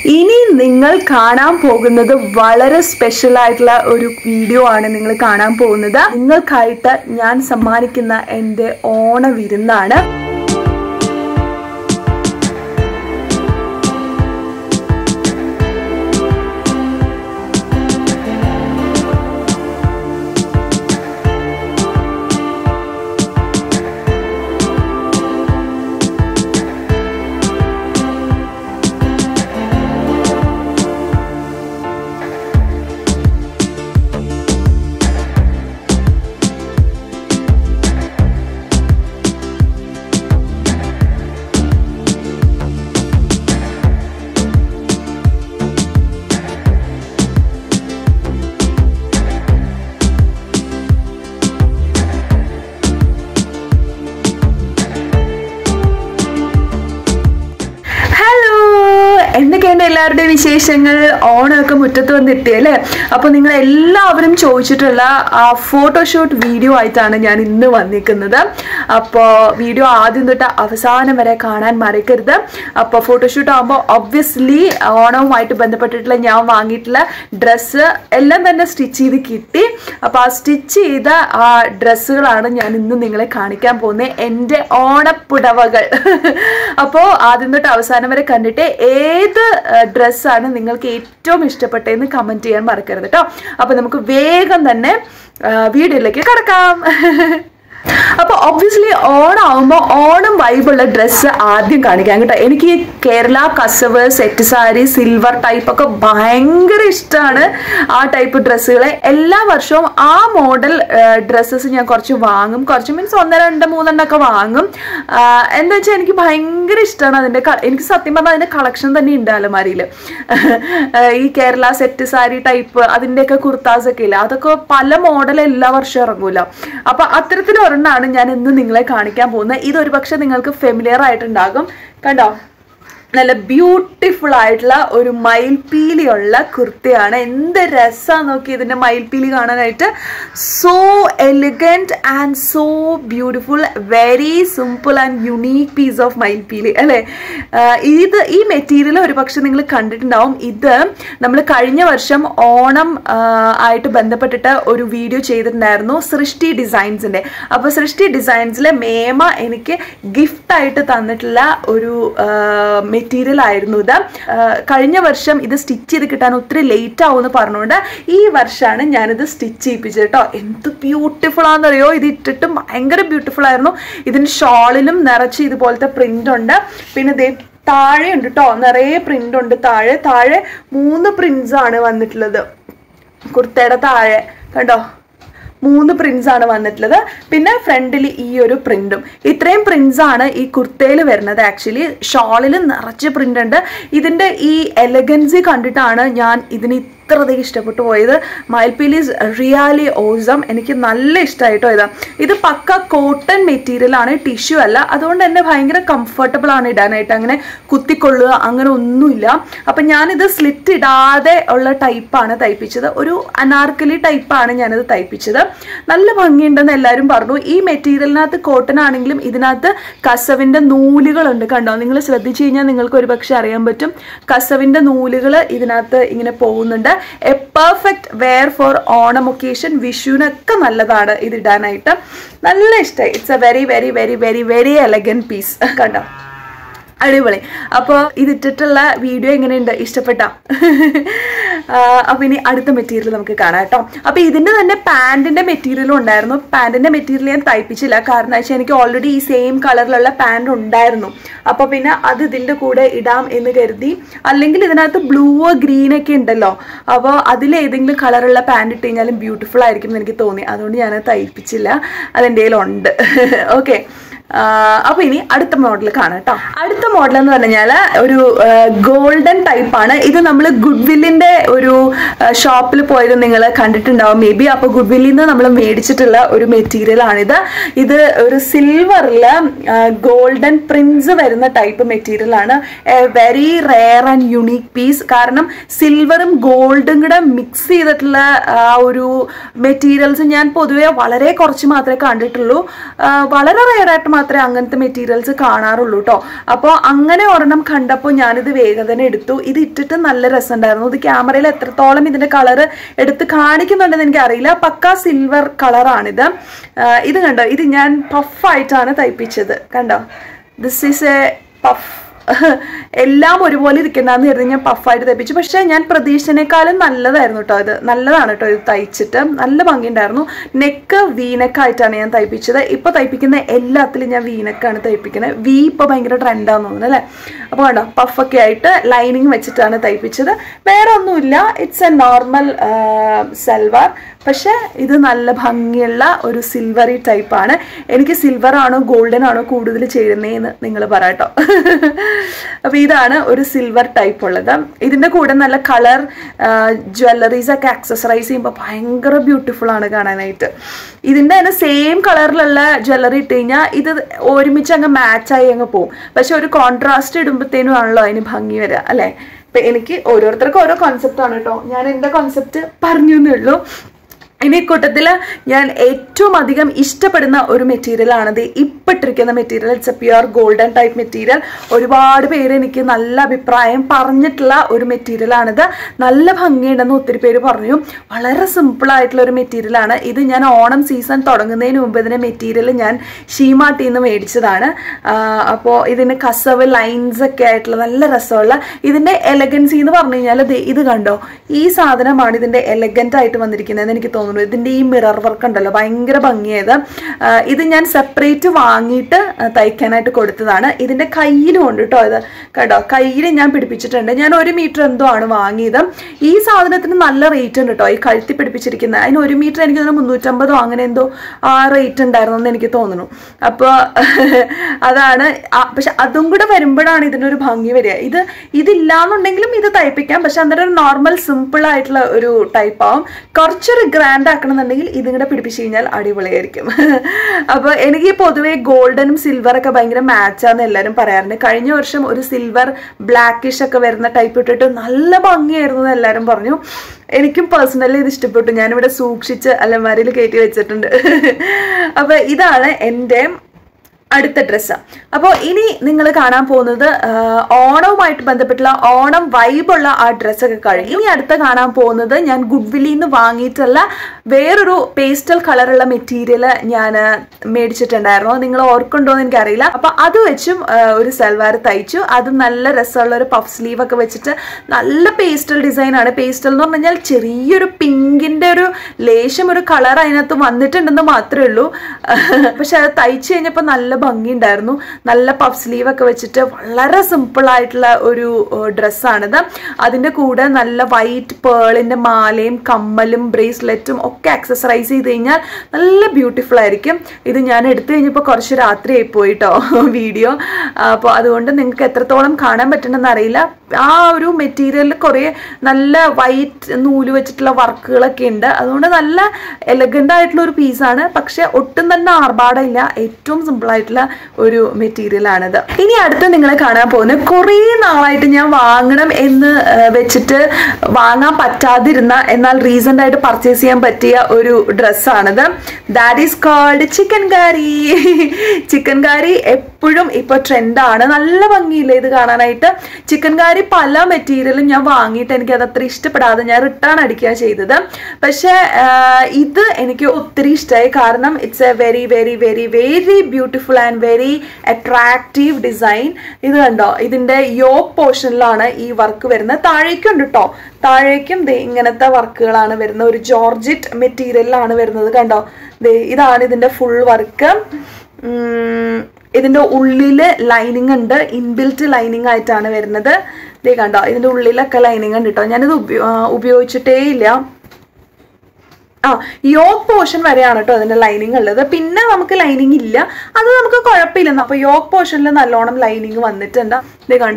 ഇനി നിങ്ങൾ കാണാൻ പോകുന്നത് വളരെ സ്പെഷ്യൽ ആയിട്ടുള്ള ഒരു വീഡിയോ ആണ് നിങ്ങൾ കാണാൻ പോകുന്നത് നിങ്ങൾക്കായിട്ട് ഞാൻ സമ്മാനിക്കുന്ന എൻ്റെ ഓണ വിരുന്നാണ് ഹലോ എന്തൊക്കെയുണ്ട് എല്ലാവരുടെയും വിശേഷങ്ങൾ ഓണമൊക്കെ മുറ്റത്ത് വന്നെത്തി അല്ലേ അപ്പോൾ നിങ്ങൾ എല്ലാവരും ചോദിച്ചിട്ടുള്ള ആ ഫോട്ടോഷൂട്ട് വീഡിയോ ആയിട്ടാണ് ഞാൻ ഇന്ന് വന്നിരിക്കുന്നത് അപ്പോൾ വീഡിയോ ആദ്യം തൊട്ട് അവസാനം വരെ കാണാൻ മറക്കരുത് അപ്പോൾ ഫോട്ടോഷൂട്ട് ആകുമ്പോൾ ഒബ്വിയസ്ലി ഓണവുമായിട്ട് ബന്ധപ്പെട്ടിട്ടുള്ള ഞാൻ വാങ്ങിയിട്ടുള്ള ഡ്രസ്സ് എല്ലാം തന്നെ സ്റ്റിച്ച് ചെയ്ത് കിട്ടി അപ്പോൾ ആ സ്റ്റിച്ച് ചെയ്ത ആ ഡ്രസ്സുകളാണ് ഞാൻ ഇന്ന് നിങ്ങളെ കാണിക്കാൻ പോകുന്നത് എൻ്റെ ഓണപ്പുടവകൾ അപ്പോൾ ആദ്യം തൊട്ട് അവസാനം വരെ കണ്ടിട്ട് ഏത് ഡ്രസ്സാണ് നിങ്ങൾക്ക് ഏറ്റവും ഇഷ്ടപ്പെട്ടതെന്ന് കമൻറ്റ് ചെയ്യാൻ മറക്കരുത് കേട്ടോ അപ്പോൾ നമുക്ക് വേഗം തന്നെ വീഡിയോയിലേക്ക് കിടക്കാം അപ്പോൾ ഒബ്വിയസ്ലി ഓണം ആവുമ്പോൾ ഓണം വൈബുള്ള ഡ്രസ്സ് ആദ്യം കാണിക്കാം കേട്ടോ എനിക്ക് ഈ കേരള കസവ് സെറ്റ് സാരി സിൽവർ ടൈപ്പ് ഒക്കെ ഭയങ്കര ഇഷ്ടമാണ് ആ ടൈപ്പ് ഡ്രസ്സുകളെ എല്ലാ വർഷവും ആ മോഡൽ ഡ്രസ്സസ് ഞാൻ കുറച്ച് വാങ്ങും കുറച്ച് മീൻസ് ഒന്ന് രണ്ട് മൂന്നെണ്ണം ഒക്കെ വാങ്ങും ആഹ് എന്താ വെച്ചാൽ എനിക്ക് ഭയങ്കര ഇഷ്ടമാണ് അതിൻ്റെ ക- എനിക്ക് സത്യം പറഞ്ഞാൽ അതിൻ്റെ കളക്ഷൻ തന്നെ ഉണ്ട് അലമാരിയിൽ ഈ കേരള സെറ്റ് സാരി ടൈപ്പ് അതിൻ്റെയൊക്കെ കുർത്താസ് ഒക്കെ ഇല്ല അതൊക്കെ പല മോഡൽ എല്ലാ വർഷവും ഇറങ്ങൂല അപ്പൊ അത്തരത്തിൽ ഒരെണ്ണമാണ് ഞാൻ ഇന്ന് നിങ്ങളെ കാണിക്കാൻ പോകുന്നത് ഇതൊരു പക്ഷെ നിങ്ങൾക്ക് ഫെമിലിയർ ആയിട്ടുണ്ടാകും കണ്ടോ നല്ല ബ്യൂട്ടിഫുൾ ആയിട്ടുള്ള ഒരു മയിൽപീലിയുള്ള കുർത്തയാണ് എന്ത് രസമാണ് നോക്കി ഇതിന്റെ മയിൽപീലി കാണാനായിട്ട് so elegant and so beautiful very simple and unique piece of മയിൽപീലി അല്ലേ ആഹ് ഇത് ഈ മെറ്റീരിയൽ ഒരു പക്ഷെ നിങ്ങൾ കണ്ടിട്ടുണ്ടാവും ഇത് നമ്മൾ കഴിഞ്ഞ വർഷം ഓണം ആഹ് ആയിട്ട് ബന്ധപ്പെട്ടിട്ട് ഒരു വീഡിയോ ചെയ്തിട്ടുണ്ടായിരുന്നു സൃഷ്ടി ഡിസൈൻസിന്റെ അപ്പോൾ സൃഷ്ടി ഡിസൈൻസിലെ മേമ എനിക്ക് ഗിഫ്റ്റ് ആയിട്ട് തന്നിട്ടുള്ള ഒരു മെറ്റീരിയൽ ആയിരുന്നു ഇത് ആഹ് കഴിഞ്ഞ വർഷം ഇത് സ്റ്റിച്ച് ചെയ്ത് കിട്ടാൻ ഒത്തിരി ലേറ്റ് ആവുമെന്ന് പറഞ്ഞുകൊണ്ട് ഈ വർഷമാണ് ഞാനിത് സ്റ്റിച്ച് ചെയ്യിപ്പിച്ചത് കേട്ടോ എന്ത് ബ്യൂട്ടിഫുൾ ആണെന്നറിയോ ഇത് ഇട്ടിട്ട് ഭയങ്കര ബ്യൂട്ടിഫുൾ ആയിരുന്നു ഇതിൻ്റെ ഷോളിലും നിറച്ച് ഇതുപോലത്തെ പ്രിന്റ് ഉണ്ട് പിന്നെ ദേ താഴെ ഉണ്ട് കേട്ടോ നിറയെ പ്രിന്റ് ഉണ്ട് താഴെ താഴെ മൂന്ന് പ്രിന്റ്സ് ആണ് വന്നിട്ടുള്ളത് കുർത്തയുടെ താഴെ കണ്ടോ മൂന്ന് പ്രിന്റ്സ് ആണ് വന്നിട്ടുള്ളത് പിന്നെ ഫ്രണ്ടിൽ ഈ ഒരു പ്രിന്റും ഇത്രയും പ്രിന്റ്സ് ആണ് ഈ കുർത്തയിൽ വരുന്നത് ആക്ച്വലി ഷോളിൽ നിറച്ച് പ്രിന്റ് ഉണ്ട് ഇതിന്റെ ഈ എലഗൻസി കണ്ടിട്ടാണ് ഞാൻ ഇതിന് ഇത്രയധികം ഇഷ്ടപ്പെട്ടു പോയത് മയിൽപീലി ഈസ് റിയാലി ഓസം എനിക്ക് നല്ല ഇഷ്ടമായിട്ടോ ഇത് ഇത് പക്ക കോട്ടൺ മെറ്റീരിയൽ ആണ് ടിഷ്യൂ അല്ല അതുകൊണ്ട് തന്നെ ഭയങ്കര കംഫർട്ടബിൾ ആണ് ഇടാനായിട്ട് അങ്ങനെ കുത്തിക്കൊള്ളുക അങ്ങനെ ഒന്നുമില്ല അപ്പം ഞാനിത് സ്ലിറ്റ് ഇടാതെ ഉള്ള ടൈപ്പാണ് തയ്പ്പിച്ചത് ഒരു അനാർക്കലി ടൈപ്പാണ് ഞാനിത് തയ്പ്പിച്ചത് നല്ല ഭംഗിയുണ്ടെന്ന് എല്ലാവരും പറഞ്ഞു ഈ മെറ്റീരിയലിനകത്ത് കോട്ടൺ ആണെങ്കിലും ഇതിനകത്ത് കസവിൻ്റെ നൂലുകളുണ്ട് കണ്ടോ നിങ്ങൾ ശ്രദ്ധിച്ചു കഴിഞ്ഞാൽ നിങ്ങൾക്ക് ഒരു പക്ഷെ അറിയാൻ പറ്റും കസവിൻ്റെ നൂലുകൾ ഇതിനകത്ത് ഇങ്ങനെ പോകുന്നുണ്ട് a perfect wear for Onam occasion വിഷുവിനൊക്കെ നല്ലതാണ് ഇത് ഇടാനായിട്ട് നല്ല ഇഷ്ടമായി it's a very very very very very elegant piece കണ്ടോ അടിപൊളി അപ്പോൾ ഇതിട്ടിട്ടുള്ള വീഡിയോ എങ്ങനെയുണ്ട് ഇഷ്ടപ്പെട്ട അപ്പോൾ ഇനി അടുത്ത മെറ്റീരിയൽ നമുക്ക് കാണാം കേട്ടോ അപ്പോൾ ഇതിൻ്റെ തന്നെ പാൻറ്റിൻ്റെ മെറ്റീരിയലും ഉണ്ടായിരുന്നു പാൻറ്റിൻ്റെ മെറ്റീരിയൽ ഞാൻ തയ്പ്പിച്ചില്ല കാരണം വെച്ചാൽ എനിക്ക് ഓൾറെഡി ഈ സെയിം കളറിലുള്ള പാൻറ് ഉണ്ടായിരുന്നു അപ്പോൾ പിന്നെ അത് ഇതിൻ്റെ കൂടെ ഇടാം എന്ന് കരുതി അല്ലെങ്കിൽ ഇതിനകത്ത് ബ്ലൂവോ ഗ്രീൻ ഒക്കെ ഉണ്ടല്ലോ അപ്പോൾ അതിലേതെങ്കിലും കളറുള്ള പാൻറ് ഇട്ട് കഴിഞ്ഞാലും ബ്യൂട്ടിഫുൾ ആയിരിക്കും എന്ന് എനിക്ക് തോന്നി അതുകൊണ്ട് ഞാൻ തയ്പ്പിച്ചില്ല അതെൻ്റെ കയ്യിലുണ്ട് ഓക്കെ അപ്പൊ ഇനി അടുത്ത മോഡൽ കാണാം കേട്ടോ അടുത്ത മോഡൽ എന്ന് പറഞ്ഞാൽ ഒരു ഗോൾഡൻ ടൈപ്പ് ആണ് ഇത് നമ്മൾ ഗുഡ്വില്ലിന്റെ ഒരു ഷോപ്പിൽ പോയത് നിങ്ങൾ കണ്ടിട്ടുണ്ടാവും മേ ബി അപ്പൊ ഗുഡ്വില്ലിൽ നിന്ന് നമ്മൾ മേടിച്ചിട്ടുള്ള ഒരു മെറ്റീരിയൽ ആണിത് ഇത് ഒരു സിൽവറിൽ ഗോൾഡൻ പ്രിന്റ്സ് വരുന്ന ടൈപ്പ് മെറ്റീരിയൽ ആണ് very rare and unique piece കാരണം സിൽവറും ഗോൾഡും കൂടെ മിക്സ് ചെയ്തിട്ടുള്ള ആ ഒരു മെറ്റീരിയൽസ് ഞാൻ പൊതുവെ വളരെ കുറച്ച് മാത്രമേ കണ്ടിട്ടുള്ളൂ ആ, വളരെ റെയർ ആയിട്ട് മാത്രമേ മാത്രമേ അങ്ങനത്തെ മെറ്റീരിയൽസ് കാണാറുള്ളൂ കേട്ടോ അപ്പോൾ അങ്ങനെ ഒരെണ്ണം കണ്ടപ്പോൾ ഞാനിത് വേഗം തന്നെ എടുത്തു ഇത് ഇട്ടിട്ട് നല്ല രസമുണ്ടായിരുന്നു ഇത് ക്യാമറയിൽ എത്രത്തോളം ഇതിന്റെ കളർ എടുത്ത് കാണിക്കുന്നുണ്ടെന്ന് എനിക്കറിയില്ല പക്ക സിൽവർ കളറാണിത് ഇത് കണ്ടോ ഇത് ഞാൻ പഫായിട്ടാണ് തയ്പ്പിച്ചത് കണ്ടോ ദിസ് ഈസ് എ പഫ് എല്ലാം ഒരുപോലെ ഇരിക്കുന്നതെന്ന് കരുതി ഞാൻ പഫായിട്ട് തയ്പ്പിച്ചു പക്ഷേ ഞാൻ പ്രതീക്ഷിച്ചതിനേക്കാളും നല്ലതായിരുന്നു കേട്ടോ ഇത് നല്ലതാണ് കേട്ടോ ഇത് തയ്ച്ചിട്ട് നല്ല ഭംഗിയുണ്ടായിരുന്നു നെക്ക് വീനക്കായിട്ടാണ് ഞാൻ തയ്പ്പിച്ചത് ഇപ്പൊ തയ്പ്പിക്കുന്ന എല്ലാത്തിലും ഞാൻ വീനക്കാണ് തയ്പ്പിക്കുന്നത് വി ഇപ്പൊ ഭയങ്കര ട്രെൻഡാന്ന് തോന്നുന്നു അല്ലേ അപ്പോൾ കണ്ടോ പഫൊക്കെ ആയിട്ട് ലൈനിങ് വെച്ചിട്ടാണ് തയ്പ്പിച്ചത് വേറെ ഒന്നുമില്ല ഇറ്റ്സ് എ നോർമൽ സൽവാർ പക്ഷെ ഇത് നല്ല ഭംഗിയുള്ള ഒരു സിൽവറി ടൈപ്പാണ് എനിക്ക് സിൽവർ ആണോ ഗോൾഡൻ ആണോ കൂടുതൽ ചേരുന്നതെന്ന് നിങ്ങൾ പറയാട്ടോ അപ്പൊ ഇതാണ് ഒരു സിൽവർ ടൈപ്പ് ഉള്ളത് ഇതിന്റെ കൂടെ നല്ല കളർ ജ്വല്ലറീസ് ഒക്കെ ആക്സസറൈസ് ചെയ്യുമ്പോൾ ഭയങ്കര ബ്യൂട്ടിഫുൾ ആണ് കാണാനായിട്ട് ഇതിന്റെ തന്നെ സെയിം കളറിലുള്ള ജ്വല്ലറി ഇട്ട് കഴിഞ്ഞാൽ ഇത് ഒരുമിച്ച് അങ്ങ് മാച്ചായി അങ്ങ് പോകും പക്ഷെ ഒരു കോൺട്രാസ്റ്റ് ഇടുമ്പോഴത്തേനും ആണല്ലോ അതിന് ഭംഗി വരിക അല്ലെ ഇപ്പൊ എനിക്ക് ഓരോരുത്തർക്കും ഓരോ കോൺസെപ്റ്റ് ആണ് കേട്ടോ ഞാൻ എന്റെ കോൺസെപ്റ്റ് പറഞ്ഞു എന്നേ ഉള്ളൂ ഇനി കൂട്ടത്തിൽ ഞാൻ ഏറ്റവും അധികം ഇഷ്ടപ്പെടുന്ന ഒരു മെറ്റീരിയൽ ആണത് ഇപ്പിട്ടിരിക്കുന്ന material it's a pure golden type material ഒരുപാട് പേര് എനിക്ക് നല്ല അഭിപ്രായം പറഞ്ഞിട്ടുള്ള ഒരു മെറ്റീരിയൽ ആണിത് നല്ല ഭംഗിയുണ്ടെന്ന് ഒത്തിരി പേര് പറഞ്ഞു വളരെ സിമ്പിൾ ആയിട്ടുള്ള ഒരു മെറ്റീരിയൽ ആണ് ഇത് ഞാൻ ഓണം സീസൺ തുടങ്ങുന്നതിന് മുമ്പ് ഇതിന്റെ മെറ്റീരിയൽ ഞാൻ ഷീമാട്ടിൽ നിന്ന് മേടിച്ചതാണ് അപ്പോൾ ഇതിന് കസവ് ലൈൻസ് ഒക്കെ ആയിട്ടുള്ള നല്ല രസമുള്ള ഇതിന്റെ എലഗൻസി എന്ന് പറഞ്ഞു കഴിഞ്ഞാൽ ഇത് കണ്ടോ ഈ സാധനമാണ് ഇതിന്റെ എലഗന്റ് ആയിട്ട് വന്നിരിക്കുന്നത് എനിക്ക് തോന്നുന്നു ഇതിന്റെ ഈ മിറർ വർക്ക് ഉണ്ടല്ലോ ഭയങ്കര ഭംഗിയായത് ഇത് ഞാൻ സെപ്പറേറ്റ് വാങ്ങിയിട്ട് തയ്ക്കാനായിട്ട് കൊടുത്തതാണ് ഇതിന്റെ കയ്യിലും ഉണ്ട് കേട്ടോ ഇത് കേട്ടോ കയ്യിൽ ഞാൻ പിടിപ്പിച്ചിട്ടുണ്ട് ഞാൻ ഒരു മീറ്റർ എന്തോ ആണ് വാങ്ങിയത് ഈ സാധനത്തിന് നല്ല റേറ്റ് ഉണ്ട് കേട്ടോ ഈ കഴുത്തി പിടിപ്പിച്ചിരിക്കുന്നത് അതിന് ഒരു മീറ്റർ എനിക്ക് തോന്നുന്നു മുന്നൂറ്റമ്പതോ അങ്ങനെ എന്തോ ആ റേറ്റ് ഉണ്ടായിരുന്നു എന്ന് എനിക്ക് തോന്നുന്നു അപ്പോൾ അതാണ് പക്ഷെ അതും കൂടെ വരുമ്പോഴാണ് ഇതിനൊരു ഭംഗി വരിക ഇത് ഇതില്ലാന്നുണ്ടെങ്കിലും ഇത് തയ്പ്പിക്കാം പക്ഷെ അന്നേരം ഒരു നോർമൽ സിമ്പിൾ ആയിട്ടുള്ള ഒരു ടൈപ്പ് ആവും കുറച്ചൊരു ഗ്രാൻഡ് ആക്കണമെന്നുണ്ടെങ്കിൽ ഇതും കൂടെ പിടിപ്പിച്ചു കഴിഞ്ഞാൽ അടിപൊളിയായിരിക്കും അപ്പൊ എനിക്ക് പൊതുവെ ഗോൾഡനും സിൽവർ ഒക്കെ ഭയങ്കര മാച്ചാന്ന് എല്ലാവരും പറയാറുണ്ട് കഴിഞ്ഞ വർഷം ഒരു സിൽവർ ബ്ലാക്കിഷ് ഒക്കെ വരുന്ന ടൈപ്പ് ഇട്ടിട്ട് നല്ല ഭംഗിയായിരുന്നു എന്ന് എല്ലാവരും പറഞ്ഞു എനിക്കും പേഴ്സണലി ഇത് ഇഷ്ടപ്പെട്ടു ഞാനിവിടെ സൂക്ഷിച്ച് അലമാരയിൽ കയറ്റി വെച്ചിട്ടുണ്ട് അപ്പൊ ഇതാണ് എൻ്റെ അടുത്ത ഡ്രസ്സ് അപ്പോൾ ഇനി നിങ്ങൾ കാണാൻ പോകുന്നത് ഓണവുമായിട്ട് ബന്ധപ്പെട്ടുള്ള ഓണം വൈബുള്ള ആ ഡ്രസ്സൊക്കെ കഴിഞ്ഞു ഇനി അടുത്ത കാണാൻ പോകുന്നത് ഞാൻ ഗുഡ്വില്ലിൽ നിന്ന് വാങ്ങിയിട്ടുള്ള വേറൊരു പേസ്റ്റൽ കളറുള്ള മെറ്റീരിയൽ ഞാൻ മേടിച്ചിട്ടുണ്ടായിരുന്നു നിങ്ങൾ ഓർക്കുണ്ടോ എന്ന് എനിക്കറിയില്ല അപ്പൊ അത് വെച്ചും ഒരു സൽവാർ തയ്ച്ചു അത് നല്ല രസമുള്ള ഒരു പഫ് സ്ലീവ് ഒക്കെ വെച്ചിട്ട് നല്ല പേസ്റ്റൽ ഡിസൈൻ ആണ് പേസ്റ്റൽ എന്ന് പറഞ്ഞു കഴിഞ്ഞാൽ ചെറിയൊരു പിങ്കിന്റെ ഒരു ലേശം ഒരു കളർ അതിനകത്ത് വന്നിട്ടുണ്ടെന്ന് മാത്രമേ ഉള്ളൂ പക്ഷെ അത് തയ്ച്ചു കഴിഞ്ഞപ്പോൾ നല്ല ഭംഗിയുണ്ടായിരുന്നു നല്ല പഫ് സ്ലീവ് ഒക്കെ വെച്ചിട്ട് വളരെ സിമ്പിൾ ആയിട്ടുള്ള ഒരു ഡ്രസ്സാണിത് അതിൻ്റെ കൂടെ നല്ല വൈറ്റ് പേളിൻ്റെ മാലയും കമ്മലും ബ്രേസ്ലെറ്റും ഒക്കെ ആക്സസറൈസ് ചെയ്ത് കഴിഞ്ഞാൽ നല്ല ബ്യൂട്ടിഫുൾ ആയിരിക്കും ഇത് ഞാൻ എടുത്തു കഴിഞ്ഞപ്പോൾ കുറച്ച് രാത്രിയായി പോയിട്ടോ വീഡിയോ അപ്പോൾ അതുകൊണ്ട് നിങ്ങൾക്ക് എത്രത്തോളം കാണാൻ പറ്റണമെന്ന് അറിയില്ല ആ ഒരു മെറ്റീരിയലിൽ കുറേ നല്ല വൈറ്റ് നൂല് വെച്ചിട്ടുള്ള വർക്കുകളൊക്കെ ഉണ്ട് അതുകൊണ്ട് നല്ല എലഗൻ്റ് ആയിട്ടുള്ള ഒരു പീസാണ് പക്ഷെ ഒട്ടും തന്നെ ആർഭാടമില്ല ഏറ്റവും സിമ്പിൾ ആയിട്ടുള്ള ഒരു മെറ്റീരിയൽ ആണിത് ഇനി അടുത്ത് നിങ്ങളെ കാണാൻ പോകുന്നത് കുറേ നാളായിട്ട് ഞാൻ വാങ്ങണം എന്ന് വെച്ചിട്ട് വാങ്ങാൻ പറ്റാതിരുന്ന എന്നാൽ റീസെന്റ് ആയിട്ട് പർച്ചേസ് ചെയ്യാൻ പറ്റിയ ഒരു ഡ്രസ്സാണിത് that is called chikankari chikankari എപ്പോഴും ഇപ്പൊ ട്രെൻഡാണ് നല്ല ഭംഗിയില്ലേ ഇത് കാണാനായിട്ട് ചിക്കൻ കാരി പല മെറ്റീരിയലും ഞാൻ വാങ്ങിയിട്ട് എനിക്ക് അത് അത്ര ഇഷ്ടപ്പെടാതെ ഞാൻ റിട്ടേൺ അടിക്കുക ചെയ്തത് പക്ഷെ ഇത് എനിക്ക് ഒത്തിരി ഇഷ്ടമായി കാരണം it's a very very very very beautiful and very attractive design ഇത് കണ്ടോ ഇതിന്റെ യോക്ക് പോർഷനിലാണ് ഈ വർക്ക് വരുന്നത് താഴേക്കും ഉണ്ട് കേട്ടോ താഴേക്കും ദേ ഇങ്ങനത്തെ വർക്കുകളാണ് വരുന്നത് ഒരു ജോർജിറ്റ് മെറ്റീരിയലിലാണ് വരുന്നത് കണ്ടോ ദേ ഇതാണ് ഇതിന്റെ ഫുൾ വർക്ക് ഇതിന്റെ ഉള്ളില് ലൈനിങ് ഉണ്ട് ഇൻബിൽറ്റ് ലൈനിങ് ആയിട്ടാണ് വരുന്നത് ദേ കണ്ടോ ഇതിന്റെ ഉള്ളിലൊക്കെ ലൈനിങ് ഉണ്ട് കേട്ടോ ഞാനിത് ഉപയോഗിച്ചിട്ടേ ഇല്ല ആ യോക്ക് പോർഷൻ വരെയാണ് കേട്ടോ അതിന്റെ ലൈനിങ് ഉള്ളത് പിന്നെ നമുക്ക് ലൈനിങ് ഇല്ല അത് നമുക്ക് കുഴപ്പമില്ല അപ്പൊ യോക്ക് പോർഷനിൽ നല്ലോണം ലൈനിങ് വന്നിട്ടുണ്ട് ഇത് കണ്ടോ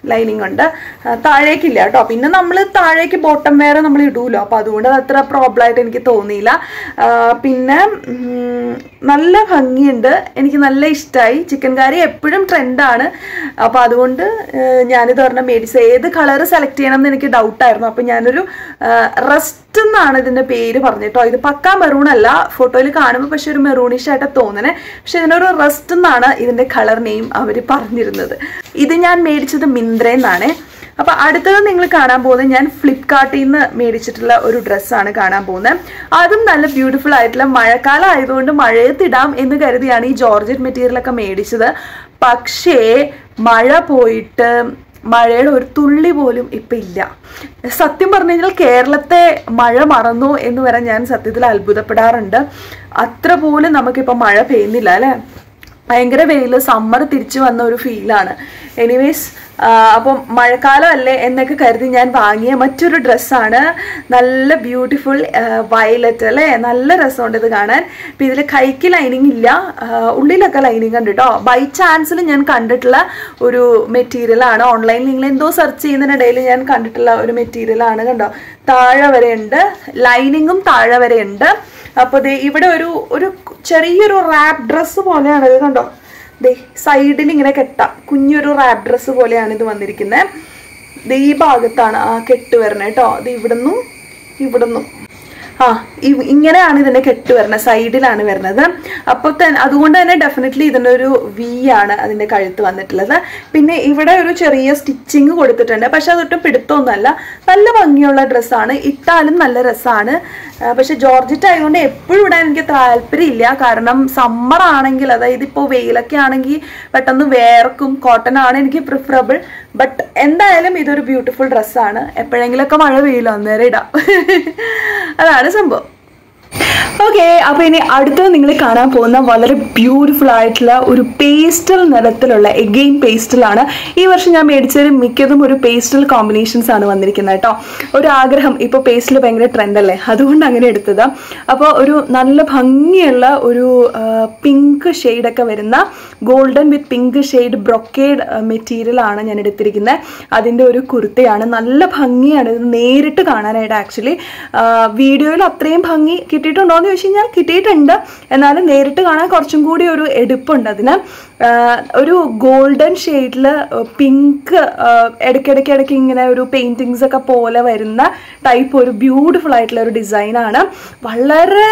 ലൈനിങ് ഉണ്ട് ആ, താഴേക്കില്ല കേട്ടോ പിന്നെ നമ്മൾ താഴേക്ക് ബോട്ടം വെയർ നമ്മൾ ഇടൂലോ അപ്പോൾ അതുകൊണ്ട് അത് അത്ര പ്രോബ്ലം ആയിട്ട് എനിക്ക് തോന്നിയില്ല ആ, പിന്നെ ഉം, നല്ല ഭംഗിയുണ്ട് എനിക്ക് നല്ല ഇഷ്ടമായി ചിക്കൻ കറി എപ്പോഴും ട്രെൻഡാണ് അപ്പോൾ അതുകൊണ്ട് ഏർ, ഞാനിത് പറഞ്ഞ മേടിച്ചത് ഏത് കളർ സെലക്ട് ചെയ്യണം എന്ന് എനിക്ക് ഡൗട്ടായിരുന്നു അപ്പോൾ ഞാനൊരു റസ്റ്റ് എന്നാണ് ഇതിന്റെ പേര് പറഞ്ഞിട്ടോ ഇത് പക്ക മെറൂൺ അല്ല ഫോട്ടോയിൽ കാണുമ്പോൾ പക്ഷെ ഒരു മെറൂണിഷ് ആയിട്ട് തോന്നണേ പക്ഷെ ഇതിനൊരു റസ്റ്റ് എന്നാണ് ഇതിന്റെ കളർ നെയിം അവർ പറഞ്ഞിരുന്നത് ഇത് ഞാൻ മേടിച്ചത് മിന്ത്രയെന്നാണ് അപ്പൊ അടുത്തത് നിങ്ങൾ കാണാൻ പോകുന്നത് ഞാൻ ഫ്ലിപ്കാർട്ടിൽ നിന്ന് മേടിച്ചിട്ടുള്ള ഒരു ഡ്രസ്സാണ് കാണാൻ പോകുന്നത് അതും നല്ല ബ്യൂട്ടിഫുൾ ആയിട്ടുള്ള മഴക്കാലം ആയതുകൊണ്ട് മഴയത്തിടാം എന്ന് കരുതിയാണ് ഈ ജോർജറ്റ് മെറ്റീരിയൽ ഒക്കെ മേടിച്ചത് പക്ഷേ മഴ പോയിട്ട് മഴയുടെ ഒരു തുള്ളി പോലും ഇപ്പം ഇല്ല സത്യം പറഞ്ഞു കഴിഞ്ഞാൽ കേരളത്തെ മഴ മറന്നു എന്ന് വരെ ഞാൻ സത്യത്തിൽ അത്ഭുതപ്പെടാറുണ്ട് അത്ര പോലും നമുക്കിപ്പോൾ മഴ പെയ്യുന്നില്ല അല്ലേ ഭയങ്കര വെയിൽ സമ്മർ തിരിച്ചു വന്ന ഒരു ഫീലാണ് എനിവേസ് അപ്പം മഴക്കാലം അല്ലേ എന്നൊക്കെ കരുതി ഞാൻ വാങ്ങിയ മറ്റൊരു ഡ്രസ്സാണ് നല്ല ബ്യൂട്ടിഫുൾ വയലറ്റ് അല്ലേ നല്ല രസമുണ്ട് ഇത് കാണാൻ അപ്പം ഇതിൽ കൈക്ക് ലൈനിങ് ഇല്ല ആ, ഉള്ളിലൊക്കെ ലൈനിങ് ഉണ്ട് കേട്ടോ ബൈ ചാൻസിൽ ഞാൻ കണ്ടിട്ടുള്ള ഒരു മെറ്റീരിയലാണ് ഓൺലൈനിൽ നിങ്ങൾ എന്തോ സെർച്ച് ചെയ്യുന്നതിനിടയിൽ ഞാൻ കണ്ടിട്ടുള്ള ഒരു മെറ്റീരിയലാണ് കണ്ടോ താഴെ വരെ ഉണ്ട് ലൈനിങ്ങും താഴെ വരെ ഉണ്ട് അപ്പോൾ ദേ ഇവിടെ ഒരു ഒരു ചെറിയൊരു റാപ്പ് ഡ്രസ്സ് പോലെയാണ് ഇത് കണ്ടോ ദേ സൈഡിൽ ഇങ്ങനെ കെട്ടാം കുഞ്ഞൊരു റാപ്പ് ഡ്രസ്സ് പോലെയാണ് ഇത് വന്നിരിക്കുന്നത് ദേ ഈ ഭാഗത്താണ് ആ കെട്ട് വരണേ കേട്ടോ ഇത് ഇവിടുന്നും ഇവിടുന്നും ആ ഇ- ഇങ്ങനെയാണ് ഇതിന്റെ കെട്ട് വരുന്നത് സൈഡിലാണ് വരുന്നത് അപ്പോൾ തന്നെ അതുകൊണ്ട് തന്നെ ഡെഫിനറ്റ്ലി ഇതിൻ്റെ ഒരു വി ആണ് അതിന്റെ കഴുത്ത് വന്നിട്ടുള്ളത് പിന്നെ ഇവിടെ ഒരു ചെറിയ സ്റ്റിച്ചിങ് കൊടുത്തിട്ടുണ്ട് പക്ഷെ അതൊട്ടും പിടുത്തമൊന്നുമല്ല നല്ല ഭംഗിയുള്ള ഡ്രസ്സാണ് ഇട്ടാലും നല്ല രസമാണ് പക്ഷെ ജോർജറ്റ് ആയതുകൊണ്ട് എപ്പോഴും ഇടാൻ എനിക്ക് താല്പര്യമില്ല കാരണം സമ്മർ ആണെങ്കിൽ അതായത് ഇപ്പോൾ വെയിലൊക്കെ ആണെങ്കിൽ പെട്ടെന്ന് വേർക്കും കോട്ടൺ ആണ് എനിക്ക് പ്രിഫറബിൾ ബട്ട് എന്തായാലും ഇതൊരു ബ്യൂട്ടിഫുൾ ഡ്രസ്സാണ് എപ്പോഴെങ്കിലുമൊക്കെ മഴ പെയ്യില്ല അന്നേരം ഇടാം അതാണ് സംഭവം ഓക്കെ അപ്പൊ ഇനി അടുത്തത് നിങ്ങൾ കാണാൻ പോകുന്ന വളരെ ബ്യൂട്ടിഫുൾ ആയിട്ടുള്ള ഒരു പേസ്റ്റൽ നിറത്തിലുള്ള എഗെയിൻ പേസ്റ്റലാണ് ഈ വർഷം ഞാൻ മേടിച്ചത് മിക്കതും ഒരു പേസ്റ്റൽ കോമ്പിനേഷൻസ് ആണ് വന്നിരിക്കുന്നത് കേട്ടോ ഒരു ആഗ്രഹം ഇപ്പോൾ പേസ്റ്റിൽ ഭയങ്കര ട്രെൻഡ് അല്ലേ അതുകൊണ്ട് അങ്ങനെ എടുത്തത് അപ്പോൾ ഒരു നല്ല ഭംഗിയുള്ള ഒരു പിങ്ക് ഒക്കെ വരുന്ന golden with pink shade brocade material ആണ് ഞാൻ എടുത്തിരിക്കുന്നത് അതിൻ്റെ ഒരു കുർത്തയാണ് നല്ല ഭംഗിയാണ് ഇത് നേരിട്ട് കാണാനായിട്ട് ആക്ച്വലി വീഡിയോയിൽ അത്രയും ഭംഗി കിട്ടിയിട്ടുണ്ടോ എന്ന് ചോദിച്ചു കഴിഞ്ഞാൽ കിട്ടിയിട്ടുണ്ട് എന്നാലും നേരിട്ട് കാണാൻ കുറച്ചും കൂടി ഒരു എടുപ്പുണ്ട് അതിന് ആ, ഒരു ഗോൾഡൻ ഷെയ്ഡിൽ പിങ്ക് ഇടയ്ക്കിടയ്ക്ക് ഇടയ്ക്ക് ഇങ്ങനെ ഒരു പെയിൻറ്റിങ്സ് ഒക്കെ പോലെ വരുന്ന ടൈപ്പ് ഒരു ബ്യൂട്ടിഫുൾ ആയിട്ടുള്ള ഒരു ഡിസൈനാണ് വളരെ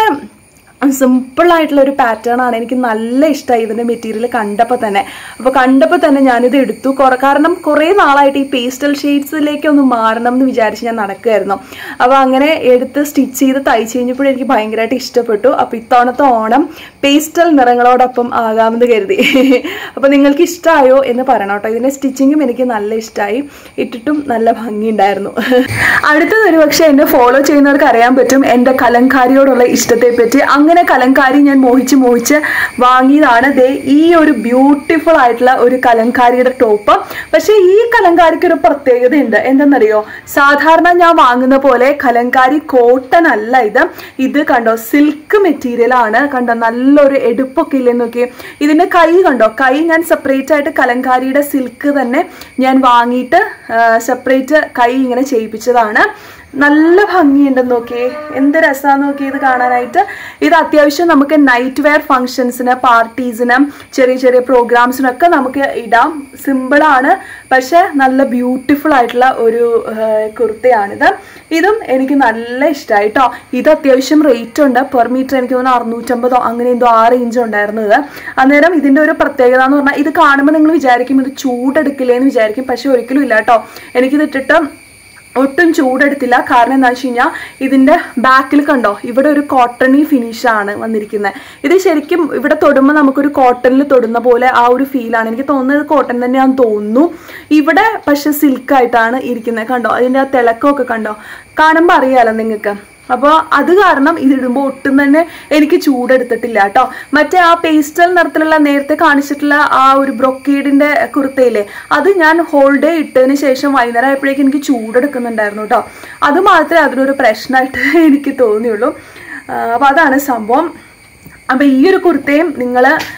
സിമ്പിൾ ആയിട്ടുള്ള ഒരു പാറ്റേൺ ആണ് എനിക്ക് നല്ല ഇഷ്ടമായി ഇതിന്റെ മെറ്റീരിയൽ കണ്ടപ്പോൾ തന്നെ അപ്പോൾ കണ്ടപ്പോൾ തന്നെ ഞാനിത് എടുത്തു കുറ കാരണം കുറേ നാളായിട്ട് ഈ പേസ്റ്റൽ ഷെയ്ഡ്സിലേക്ക് ഒന്ന് മാറണം എന്ന് വിചാരിച്ച് ഞാൻ നടക്കുമായിരുന്നു അപ്പോൾ അങ്ങനെ എടുത്ത് സ്റ്റിച്ച് ചെയ്ത് തയ്ച്ച് കഴിഞ്ഞപ്പോൾ എനിക്ക് ഭയങ്കരമായിട്ട് ഇഷ്ടപ്പെട്ടു അപ്പോൾ ഇത്തവണത്തെ ഓണം പേസ്റ്റൽ നിറങ്ങളോടൊപ്പം ആകാമെന്ന് കരുതി അപ്പോൾ നിങ്ങൾക്ക് ഇഷ്ടമായോ എന്ന് പറയണം കേട്ടോ ഇതിന്റെ സ്റ്റിച്ചിങ്ങും എനിക്ക് നല്ല ഇഷ്ടമായി ഇട്ടിട്ടും നല്ല ഭംഗിയുണ്ടായിരുന്നു അടുത്തത് ഒരു പക്ഷേ എന്നെ ഫോളോ ചെയ്യുന്നവർക്ക് അറിയാൻ പറ്റും എൻ്റെ കലങ്കാരിയോടുള്ള ഇഷ്ടത്തെ പറ്റി അങ്ങനെ കലങ്കാരി ഞാൻ മോഹിച്ച് മോഹിച്ച് വാങ്ങിയതാണ് ദേ ഈ ഒരു ബ്യൂട്ടിഫുൾ ആയിട്ടുള്ള ഒരു കലങ്കാരിയുടെ ടോപ്പ് പക്ഷേ ഈ കലങ്കാരിക്ക് ഒരു പ്രത്യേകതയുണ്ട് എന്തെന്നറിയോ സാധാരണ ഞാൻ വാങ്ങുന്ന പോലെ കലങ്കാരി കോട്ടൺ അല്ല ഇത് ഇത് കണ്ടോ സിൽക്ക് മെറ്റീരിയൽ ആണ് കണ്ടോ നല്ലൊരു എടുപ്പൊക്കെ ഇല്ലേ നോക്കി ഇതിന്റെ കൈ കണ്ടോ കൈ ഞാൻ സെപ്പറേറ്റ് ആയിട്ട് കലങ്കാരിയുടെ സിൽക്ക് തന്നെ ഞാൻ വാങ്ങിയിട്ട് സെപ്പറേറ്റ് കൈ ഇങ്ങനെ ചെയ്യിപ്പിച്ചതാണ് നല്ല ഭംഗിയുണ്ടെന്ന് നോക്കിയേ എന്ത് രസമാന്ന് നോക്കി ഇത് കാണാനായിട്ട് ഇത് അത്യാവശ്യം നമുക്ക് നൈറ്റ് വെയർ ഫങ്ഷൻസിന് പാർട്ടീസിന് ചെറിയ ചെറിയ പ്രോഗ്രാംസിനൊക്കെ നമുക്ക് ഇടാം സിമ്പിളാണ് പക്ഷെ നല്ല ബ്യൂട്ടിഫുൾ ആയിട്ടുള്ള ഒരു ആ, കുർത്തയാണിത് ഇതും എനിക്ക് നല്ല ഇഷ്ടമായി കേട്ടോ ഇത് അത്യാവശ്യം റേറ്റ് ഉണ്ട് പെർ മീറ്റർ എനിക്ക് തോന്നുന്നു അറുന്നൂറ്റമ്പതോ അങ്ങനെ എന്തോ ആ റേഞ്ച് ഉണ്ടായിരുന്നത് അന്നേരം ഇതിൻ്റെ ഒരു പ്രത്യേകത എന്ന് പറഞ്ഞാൽ ഇത് കാണുമ്പോൾ നിങ്ങൾ വിചാരിക്കും ഇത് ചൂടെടുക്കില്ലേ എന്ന് വിചാരിക്കും പക്ഷെ ഒരിക്കലും ഇല്ല കേട്ടോ എനിക്കിത് ഇട്ടിട്ട് ഒട്ടും ചൂടെടുത്തില്ല കാരണം എന്താ വെച്ച് കഴിഞ്ഞാൽ ഇതിന്റെ ബാക്കിൽ കണ്ടോ ഇവിടെ ഒരു കോട്ടണി ഫിനിഷ് ആണ് വന്നിരിക്കുന്നത് ഇത് ശരിക്കും ഇവിടെ തൊടുമ്പോൾ നമുക്കൊരു കോട്ടണിൽ തൊടുന്ന പോലെ ആ ഒരു ഫീലാണ് എനിക്ക് തോന്നുന്നത് കോട്ടൺ തന്നെയാണെന്ന് തോന്നുന്നു ഇവിടെ പക്ഷെ സിൽക്ക് ആയിട്ടാണ് ഇരിക്കുന്നത് കണ്ടോ അതിന്റെ ആ തിളക്കമൊക്കെ കണ്ടോ കാണുമ്പോൾ അറിയാലോ നിങ്ങൾക്ക് അപ്പോൾ അത് കാരണം ഇതിടുമ്പോൾ ഒട്ടും തന്നെ എനിക്ക് ചൂടെടുത്തിട്ടില്ല കേട്ടോ മറ്റേ ആ പേസ്റ്റൽ നിറത്തിലുള്ള നേരത്തെ കാണിച്ചിട്ടുള്ള ആ ഒരു ബ്രൊക്കേഡിന്റെ കുർത്തയില്ലേ അത് ഞാൻ ഹോൾ ഡേ ഇട്ടതിന് ശേഷം വൈകുന്നേരം ആയപ്പോഴേക്കും എനിക്ക് ചൂടെടുക്കുന്നുണ്ടായിരുന്നു കേട്ടോ അത് മാത്രമേ അതിനൊരു പ്രശ്നമായിട്ട് എനിക്ക് തോന്നിയുള്ളൂ അപ്പോൾ അതാണ് സംഭവം അപ്പോൾ ഈ ഒരു കുർത്തയും നിങ്ങൾ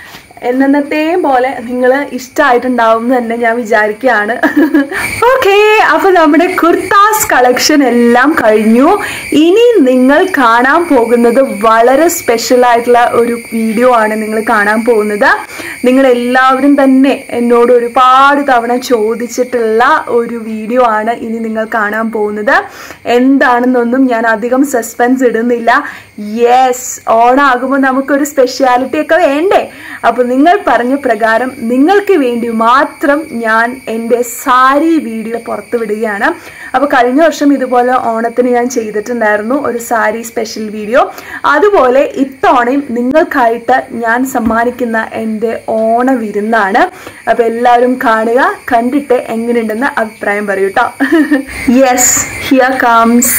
എന്നത്തെയും പോലെ നിങ്ങൾ ഇഷ്ടമായിട്ടുണ്ടാവും എന്ന് തന്നെ ഞാൻ വിചാരിക്കുകയാണ് ഓക്കെ അപ്പൊ നമ്മുടെ കുർത്താസ് കളക്ഷൻ എല്ലാം കഴിഞ്ഞു ഇനി നിങ്ങൾ കാണാൻ പോകുന്നത് വളരെ സ്പെഷ്യൽ ആയിട്ടുള്ള ഒരു വീഡിയോ ആണ് നിങ്ങൾ കാണാൻ പോകുന്നത് നിങ്ങൾ എല്ലാവരും തന്നെ എന്നോട് ഒരുപാട് തവണ ചോദിച്ചിട്ടുള്ള ഒരു വീഡിയോ ആണ് ഇനി നിങ്ങൾ കാണാൻ പോകുന്നത് എന്താണെന്നൊന്നും ഞാൻ അധികം സസ്പെൻസ് ഇടുന്നില്ല യെസ് ഓണാകുമ്പോൾ നമുക്കൊരു സ്പെഷ്യാലിറ്റി ഒക്കെ വേണ്ടേ അപ്പൊ നിങ്ങൾ പറഞ്ഞ പ്രകാരം നിങ്ങൾക്ക് വേണ്ടി മാത്രം ഞാൻ എൻ്റെ സാരി വീഡിയോ പുറത്തു വിടുകയാണ് അപ്പൊ കഴിഞ്ഞ വർഷം ഇതുപോലെ ഓണത്തിന് ഞാൻ ചെയ്തിട്ടുണ്ടായിരുന്നു ഒരു സാരി സ്പെഷ്യൽ വീഡിയോ അതുപോലെ ഇത്തവണയും നിങ്ങൾക്കായിട്ട് ഞാൻ സമ്മാനിക്കുന്ന എൻ്റെ ഓണ വിരുന്നാണ് അപ്പൊ എല്ലാവരും കാണുക കണ്ടിട്ട് എങ്ങനെയുണ്ടെന്ന് അഭിപ്രായം പറയൂ കേട്ടോ യെസ് ഹിയർ കംസ്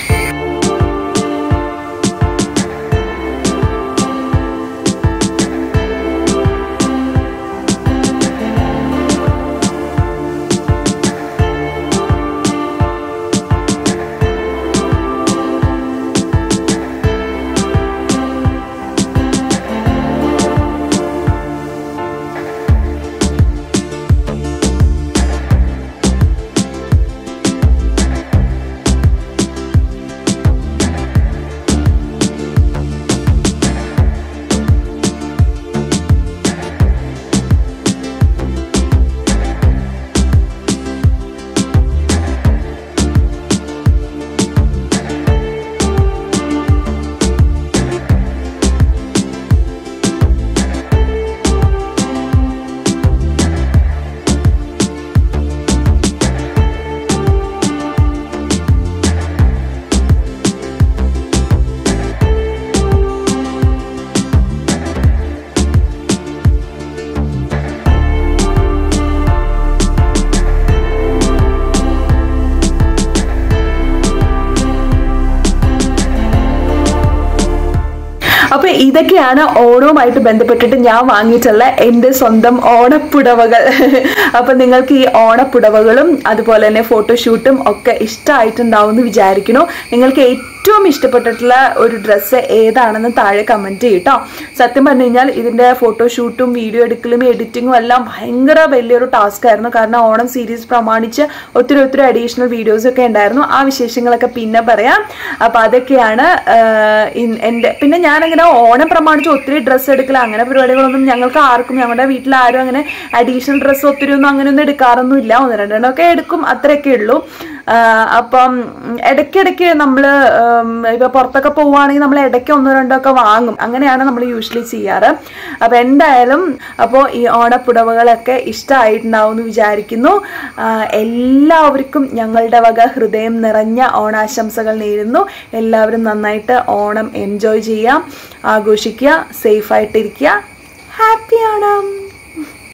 അപ്പൊ ഇതൊക്കെയാണ് ഓണവുമായിട്ട് ബന്ധപ്പെട്ടിട്ട് ഞാൻ വാങ്ങിയിട്ടുള്ള എൻ്റെ സ്വന്തം ഓണപ്പുടവകൾ അപ്പൊ നിങ്ങൾക്ക് ഈ ഓണപ്പുടവകളും അതുപോലെ തന്നെ ഫോട്ടോഷൂട്ടും ഒക്കെ ഇഷ്ടമായിട്ടുണ്ടാവും എന്ന് വിചാരിക്കുന്നു നിങ്ങൾക്ക് ഏറ്റവും ഇഷ്ടപ്പെട്ടിട്ടുള്ള ഒരു ഡ്രസ്സ് ഏതാണെന്ന് താഴെ കമന്റ് ചെയ്യട്ടോ സത്യം പറഞ്ഞു കഴിഞ്ഞാൽ ഇതിന്റെ ഫോട്ടോഷൂട്ടും വീഡിയോ എടുക്കലും എഡിറ്റിങ്ങും എല്ലാം ഭയങ്കര വലിയൊരു ടാസ്ക് ആയിരുന്നു കാരണം ഓണം സീരീസ് പ്രമാണിച്ച് ഒത്തിരി ഒത്തിരി അഡീഷണൽ വീഡിയോസ് ഒക്കെ ഉണ്ടായിരുന്നു ആ വിശേഷങ്ങളൊക്കെ പിന്നെ പറയാം അപ്പൊ അതൊക്കെയാണ് ആഹ്, ഇൻ- എൻ്റെ പിന്നെ ഞാനങ്ങനെ ഓണം പ്രമാണിച്ച് ഒത്തിരി ഡ്രസ്സ് എടുക്കല അങ്ങനെ പരിപാടികളൊന്നും ഞങ്ങൾക്ക് ആർക്കും ഞങ്ങളുടെ വീട്ടിൽ ആരും അങ്ങനെ അഡീഷണൽ ഡ്രസ്സ് ഒത്തിരി ഒന്നും അങ്ങനെയൊന്നും എടുക്കാറൊന്നും ഇല്ല ഒന്ന് രണ്ടെണ്ണം ഒക്കെ എടുക്കും അത്രയൊക്കെ ഉള്ളൂ ആഹ്, അപ്പം ഉം, ഇടയ്ക്കിടയ്ക്ക് നമ്മൾ ഇപ്പൊ പുറത്തൊക്കെ പോവുകയാണെങ്കിൽ നമ്മൾ ഇടയ്ക്ക് ഒന്നോ രണ്ടോ ഒക്കെ വാങ്ങും അങ്ങനെയാണ് നമ്മൾ യൂഷ്വലി ചെയ്യാറ് അപ്പൊ എന്തായാലും അപ്പോൾ ഈ ഓണപ്പുടവകളൊക്കെ ഇഷ്ടമായിട്ടുണ്ടാവും എന്ന് വിചാരിക്കുന്നു ആഹ്, എല്ലാവർക്കും ഞങ്ങളുടെ വക ഹൃദയം നിറഞ്ഞ ഓണാശംസകൾ നേരുന്നു എല്ലാവരും നന്നായിട്ട് ഓണം എൻജോയ് ചെയ്യാം ആഘോഷിക്കുക സേഫായിട്ടിരിക്കുക ഹാപ്പി ഓണം